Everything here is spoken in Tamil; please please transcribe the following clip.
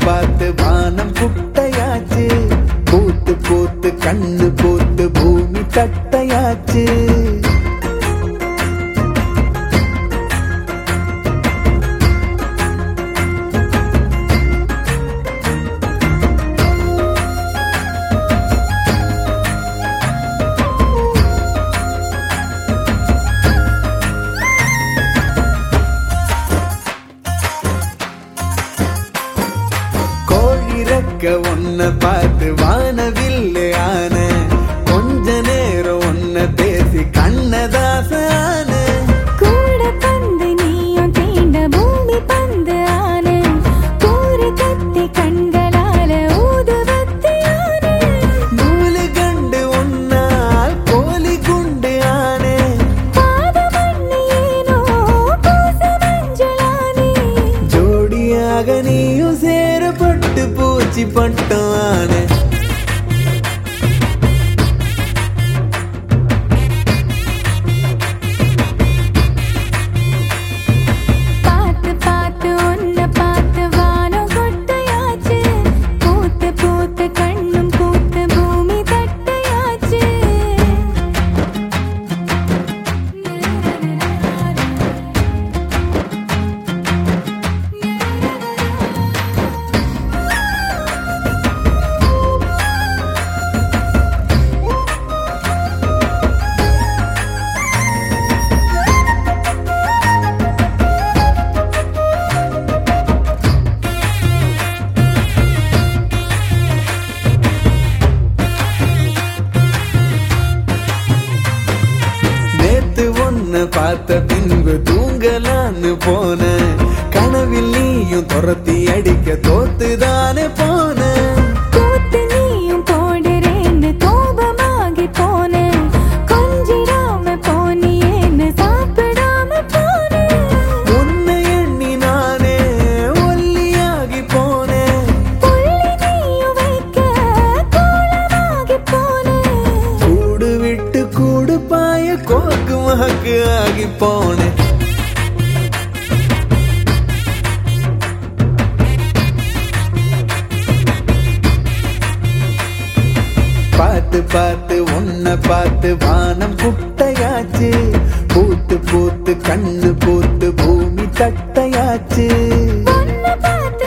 பார்த்து வானம் குட்டையாச்சு பூத்து பூத்து கண்ணு பூத்து பூமி தட்டையாச்சு கோழி ரெக்க ஒன்ன பார்த்து வானவில்லை ஆன கொஞ்ச நேரம் ஒன்ன பேசி கண்ணதாச ஆன கூட பந்து நீயும் தீண்ட பூமி பந்து ஆன கூறு கத்தி கண்களால ஊதுவத்தி ஆன நூலு கண்டு ஒன்னால் கோழி குண்டு ஆன பாதமண்ணு ஏனோ பூச மஞ்சளானே ஜோடியாக நீயும் சேரப்பட்டு பூச்சி பட்டம் ஆன பார்த்து பார்த்து உன்னை பார்த்து வானம் கொட்டையாச்சு பூத்து பூத்து கண்ணும் பூத்து பூமி தட்டையாச்சு நேத்து ஒன்ன பார்த்த பின்பு தூங்கலான்னு போன கனவில் நீயும் துரத்தி அடிக்க தோத்துதானே போன கூத்து நீயும் போடுறேன்னு கோபமாகி போனேன் கொஞ்சிடாம போனியேன்னு சாப்பிடாம போனேன் உன்னை எண்ணி நானே ஒல்லியாகி போனேன் புள்ளி நீயும் வைக்க கோலமாகி போனேன் கூடு விட்டு கூடு பாய கோக்கு மக்கு ஆகி போனேன் பார்த்து பார்த்து உன்னை பார்த்து வானம் குட்டையாச்சு பூத்து பூத்து கண்ணு பூத்து பூமி தட்டையாச்சு உன்னை பார்த்து